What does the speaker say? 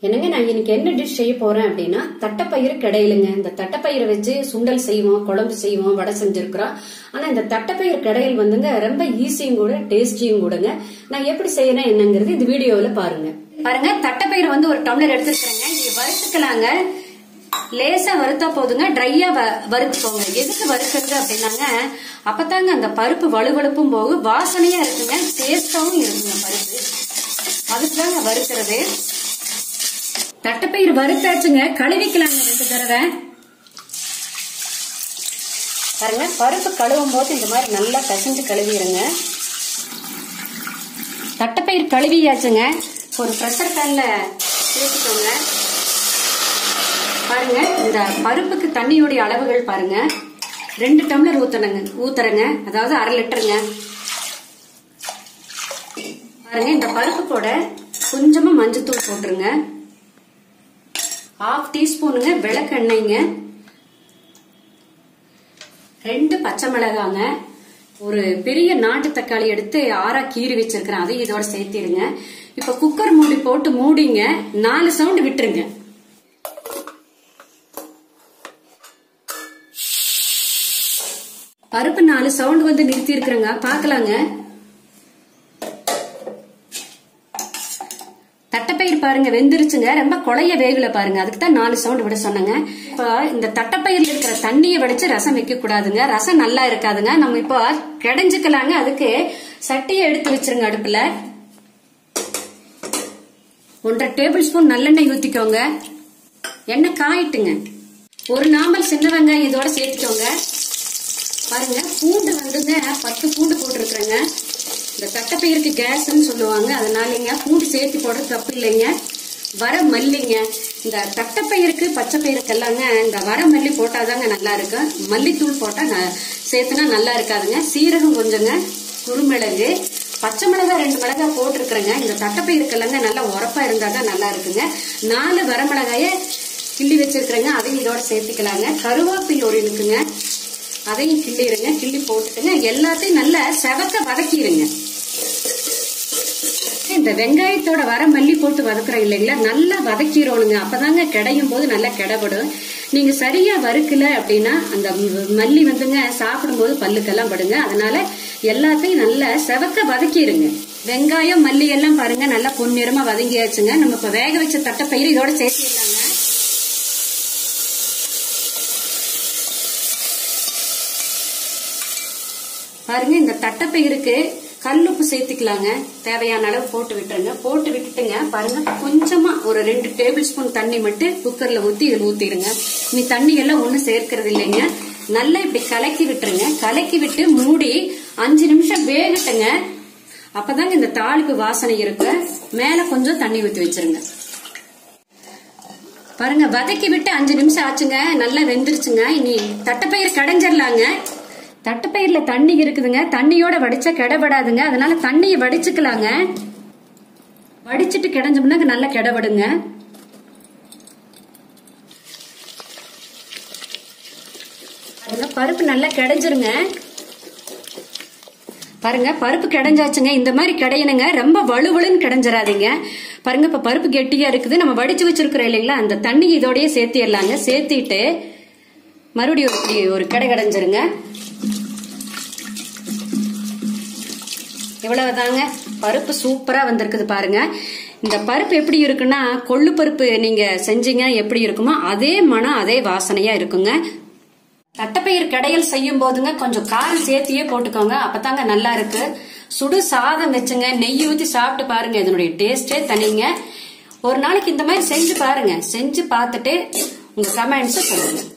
என்னங்க நான் இன்னைக்கு என்ன டிஷ் செய்ய போறேன் அப்படின்னா தட்டைப்பயிறு கிடையலுங்க இந்த தட்டைப்பயிரை வச்சு சுண்டல் செய்வோம் குழம்பு செய்வோம் வடை செஞ்சிருக்கிறோம் ஆனா இந்த தட்டைப்பயிறு கடையல் வந்துங்க ரொம்ப ஈஸியும் கூட டேஸ்டியும் கூடங்க நான் எப்படி செய்யறேன் என்னங்கிறது இந்த வீடியோல பாருங்க பாருங்க தட்டைப்பயிறு வந்து ஒரு டம்ளர் எடுத்துருக்கேங்க இது வறுத்துக்கலாங்க லேசா வறுத்தா போதுங்க ட்ரையா வறுத்துக்கோங்க எதுக்கு வறுக்கிறது அப்படின்னாங்க அப்பதாங்க அந்த பருப்பு வலுவழுப்பும் போது வாசனையா இருக்குங்க டேஸ்டாவும் இருக்குங்க பருப்பு அதுக்குதாங்க வறுக்கிறது தட்டைப்பயிர் வறுத்தாச்சுங்க கழுவிக்கலாங்க ரெண்டு தடவை பாருங்க பருப்பு கழுவும் போது இந்த மாதிரி நல்லா கசிஞ்சு கழுவிடுங்க தட்டைப்பயிர் கழுவியாச்சுங்க ஒரு ப்ரெஷர் பேன்ல சேர்த்துக்கோங்க பாருங்க இந்த பருப்புக்கு தண்ணியுடைய அளவுகள் பாருங்க ரெண்டு டம்ளர் ஊத்தணுங்க ஊத்துறங்க அதாவது அரை லிட்டருங்க பாருங்க இந்த பருப்பு கூட கொஞ்சமா மஞ்சத்தூள் போட்டுருங்க ஹாஃப் டீஸ்பூனுங்க விளக்கெண்ணெய்ங்க ரெண்டு பச்சை மிளகாங்க ஒரு பெரிய நாட்டு தக்காளி எடுத்து ஆறா கீறி வச்சிருக்கிறேன் அதையும் இதோட சேர்த்திருங்க இப்ப குக்கர் மூடி போட்டு மூடிங்க நாலு சவுண்ட் விட்டுருங்க பருப்பு நாலு சவுண்ட் வந்து நிறுத்தி இருக்கிறேங்க பாக்கலாங்க தட்டைப்பயிர் பாருங்க வெந்துருச்சுங்க ரொம்ப கொலைய வேகல பாருங்க அதுக்கு தான் நாலு சவுண்ட் விட சொன்னங்க இப்போ இந்த தட்டைப்பயிர்ல இருக்கிற தண்ணியை வடிச்சு ரசம் வைக்க கூடாதுங்க ரசம் நல்லா இருக்காதுங்க நம்ம இப்போ கிடைஞ்சுக்கலாங்க அதுக்கு சட்டியை எடுத்து வச்சிருங்க அடுப்புல ஒன்றரை டேபிள் ஸ்பூன் நல்லெண்ணெய் ஊத்திக்கோங்க எண்ணெய் காயிட்டுங்க ஒரு நாமல் சின்ன வெங்காயம் இதோட சேர்த்துக்கோங்க பாருங்க பூண்டு வந்துங்க பத்து பூண்டு போட்டிருக்கிறேங்க இந்த தட்டைப்பயிருக்கு கேஸ்ன்னு சொல்லுவாங்க அதனாலங்க பூண்டு சேர்த்து போடுறது தப்பு இல்லைங்க வர மல்லிங்க இந்த தட்டைப்பயிருக்கு பச்சை பயிருக்கெல்லாங்க இந்த வர மல்லி போட்டாதாங்க நல்லா இருக்கும் மல்லித்தூள் போட்டா சேர்த்துனா நல்லா இருக்காதுங்க சீரகம் கொஞ்சங்க குறுமிளகு பச்சை மிளகாய் ரெண்டு மிளகாய் போட்டிருக்கிறேங்க இந்த தட்டைப்பயிருக்கெல்லாங்க நல்லா உரப்பா இருந்தா தான் நல்லா இருக்குங்க நாலு வரமிளகாய கிள்ளி வச்சிருக்கிறேங்க அதையும் இதோட சேர்த்துக்கலாங்க கருவேப்பில் ஒரு இருக்குங்க அதையும் கிள்ளிடுங்க கிள்ளி போட்டுட்டுங்க எல்லாத்தையும் நல்லா செவக்க வதக்கிடுங்க இந்த வெங்காயத்தோட வர மல்லி போட்டு வதக்குறோம் இல்லைங்களா நல்லா வதக்கிடணுங்க அப்பதாங்க கிடையும் போது நல்லா கிடப்படும் நீங்க சரியா வறுக்கல அப்படின்னா அந்த மல்லி வந்துங்க சாப்பிடும் போது பல்லுக்கெல்லாம் படுங்க அதனால எல்லாத்தையும் நல்லா செவக்க வதக்கிடுங்க வெங்காயம் மல்லி எல்லாம் பாருங்க நல்லா பொன்னிறமா வதங்கியாச்சுங்க நம்ம இப்ப வேக வச்ச தட்டைப்பயிறு இதோட சேர்த்திடலாங்க பாருங்க இந்த தட்டைப்பயிருக்கு கல்லுப்பு சேர்த்துக்கலாங்க தேவையான அளவு போட்டு விட்டுருங்க போட்டு விட்டுட்டுங்க பாருங்க கொஞ்சமா ஒரு ரெண்டு டேபிள் ஸ்பூன் தண்ணி மட்டும் குக்கர்ல ஊத்தி இதுல ஊத்திடுங்க நீ தண்ணி எல்லாம் ஒண்ணும் சேர்க்கறது இல்லைங்க நல்லா இப்படி கலக்கி விட்டுருங்க கலக்கி விட்டு மூடி அஞ்சு நிமிஷம் வேகட்டுங்க அப்பதாங்க இந்த தாளிப்பு வாசனை இருக்கு மேல கொஞ்சம் தண்ணி ஊத்தி வச்சிருங்க பாருங்க வதக்கி விட்டு அஞ்சு நிமிஷம் ஆச்சுங்க நல்லா வெந்துருச்சுங்க இனி தட்டைப்பயிர் கடைஞ்சிடலாங்க தட்டைப்பயிர்ல தண்ணி இருக்குதுங்க தண்ணியோட வடிச்சா கெடப்படாதுங்க அதனால தண்ணியை வடிச்சுக்கலாங்க வடிச்சிட்டு கிடைஞ்சோம்னா நல்லா கெடபடுங்க பருப்பு நல்லா கிடைஞ்சிருங்க பாருங்க பருப்பு கிடைஞ்சாச்சுங்க இந்த மாதிரி கிடையணுங்க ரொம்ப வலுவலுன்னு கிடைஞ்சிடாதீங்க பாருங்க இப்ப பருப்பு கெட்டியா இருக்குது நம்ம வடிச்சு வச்சிருக்கிறோம் இல்லைங்களா அந்த தண்ணி இதோடய சேர்த்திடலாங்க சேர்த்திட்டு மறுபடியும் ஒரு ஒரு கடை கடைஞ்சிருங்க இவ்வளவுதாங்க பருப்பு சூப்பரா வந்திருக்குது பாருங்க இந்த பருப்பு எப்படி இருக்குன்னா கொள்ளு பருப்பு நீங்க செஞ்சீங்க எப்படி இருக்குமோ அதே மனம் அதே வாசனையா இருக்குங்க தட்டைப்பயிர் கடையில் செய்யும் போதுங்க கொஞ்சம் காரம் சேர்த்தியே போட்டுக்கோங்க அப்பதாங்க நல்லா இருக்கு சுடு சாதம் வச்சுங்க நெய் ஊத்தி சாப்பிட்டு பாருங்க இதனுடைய டேஸ்டே தனிங்க ஒரு நாளைக்கு இந்த மாதிரி செஞ்சு பாருங்க செஞ்சு பார்த்துட்டு உங்க கமெண்ட்ஸ் சொல்லுங்க